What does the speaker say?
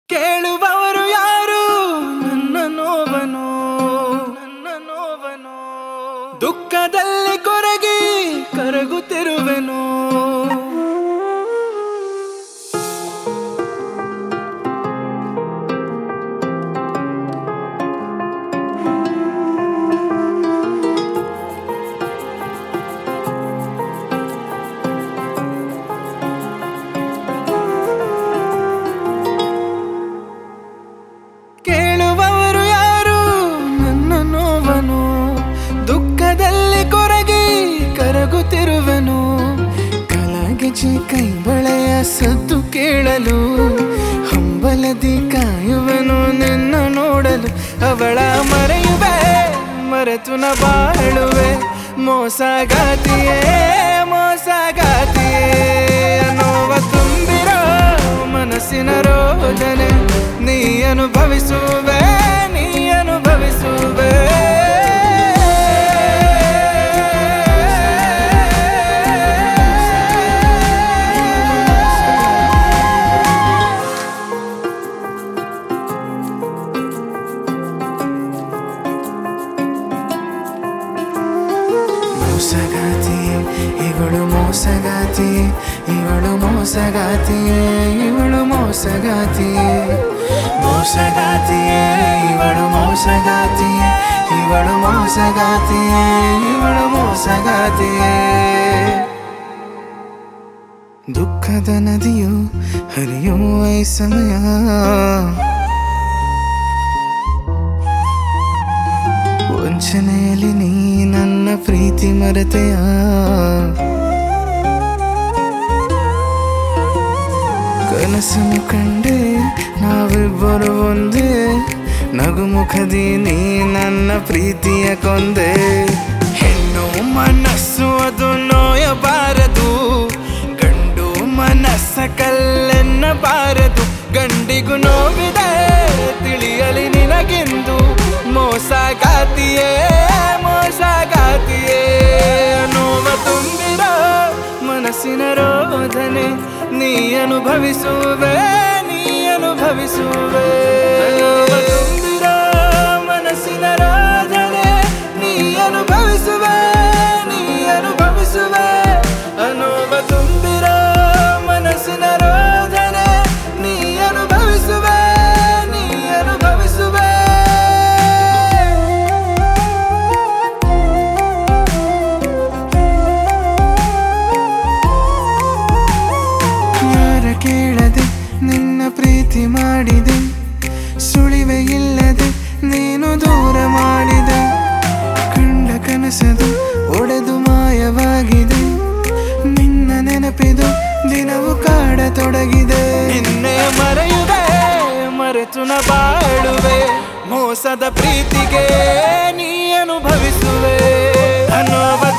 ಕೇಳುವವರು ಯಾರು ನನ್ನ ನೋವನು ನನ್ನ ನೋವನು ದುಃಖದಲ್ಲಿ ಕೊರಗಿ ಕರಗುತ್ತಿರುವೆನು ಕೇಳುವವರು ಯಾರು ನನ್ನ ನೋವನು ದುಃಖದಲ್ಲಿ ಕೊರಗಿ ಕರಗುತ್ತಿರುವೆನು ಕಲಾಗೆಜೆ ಕೈ ಬಳೆಯ ಸದ್ದು ಕೇಳಲು ಹಂಬಲದಿ ಕಾಯುವೆನು ನಿನ್ನ ನೋಡಲು ಅವಳ ಮರೆಯುವೆ ಮರೆತು ನ ಬಾಳುವೆ ಮೋಸಗಾತಿಯೇ ಮೋಸಗಾತಿಯೇ ನೋವ ತುಂಬಿರೋ ಮನಸ್ಸಿನ ರೋದನೆ ನೀ ಅನುಭವಿಸುವೆ ನೀ ಅನುಭವಿಸುವೆ ಮೋಸಗಾತಿಯೇ ಇವಳು ಮೋಸಗಾತಿಯೇ ಇವಳು ಮೋಸಗಾತಿಯೇ ಇವಳು ಮೋಸಗಾತಿಯೇ ಮೋಸಗಾತಿಯೇ ಇವಳು ಮೋಸಗಾತಿಯೇ ಇವಳು ಮೋಸಗಾತಿಯೇ ಇವಳು ಮೋಸಗಾತಿಯೇ ದುಃಖದ ನದಿಯು ಹರಿಯುವ ಈ ಸಮಯ ವಂಚನೆಯಲ್ಲಿ ನೀ ನನ್ನ ಪ್ರೀತಿ ಮರೆತೆಯ ಕನಸನ್ನು ಕಂಡೆ ನಾವಿಬ್ಬರು ಒಂದೇ ನಗುಮುಖದಿ ನೀ ನನ್ನ ಪ್ರೀತಿಯ ಕೊಂದೆ ಹೆಣ್ಣು ಮನಸ್ಸು ಅದು ನೋಯಬಾರದು ಗಂಡು ಮನಸ್ಸ ಕಲ್ಲೆನ್ನಬಾರದು ಗಂಡಿಗೂ ನೋವಿದೆ ತಿಳಿಯಲಿ ನಿನಗೆಂದು ಮೋಸಗಾತಿಯೇ ಮೋಸಗಾತಿಯೇ ನೋವ ತುಂಬಿರೋ ಮನಸ್ಸಿನ ರೋದನೆ ನೀ ಅನುಭವಿಸುವೆ ನೀ ಅನುಭವಿಸುವೆ ನೋವ ತುಂಬಿರೋ ಮನಸ್ಸಿನ ರೋದನೆ ನೀ ಅನುಭವಿಸುವೆ ನೀ ಅನುಭವಿಸುವೆ ಅನೋವ ತುಂಬಿರೋ ಮನಸ್ಸಿನ ರೋದನೆ ನೀ ಅನುಭವಿಸುವೆ ನೀ ಅನುಭವಿಸುವೆ ಯಾರ ಕೇಳದೆ ನಿನ್ನ ಪ್ರೀತಿ ಮಾಡಿದೆ ಸುಳಿವೆ ಇಲ್ಲದೆ ನೀನು ದೂರ ಮಾಡಿದೆ ಕಂಡ ಕನಸದು ಒಡೆದು ಮಾಯವಾಗಿದೆ ನಿನ್ನ ನೆನಪಿದು ದಿನವು ಕಾಡತೊಡಗಿದೆ ನಿನ್ನೆ ಮರೆಯುವೆ ಮರೆತು ನ ಬಾಳುವೆ ಮೋಸದ ಪ್ರೀತಿಗೆ ನೀ ಅನುಭವಿಸುವೆ ಅನ್ನೋವ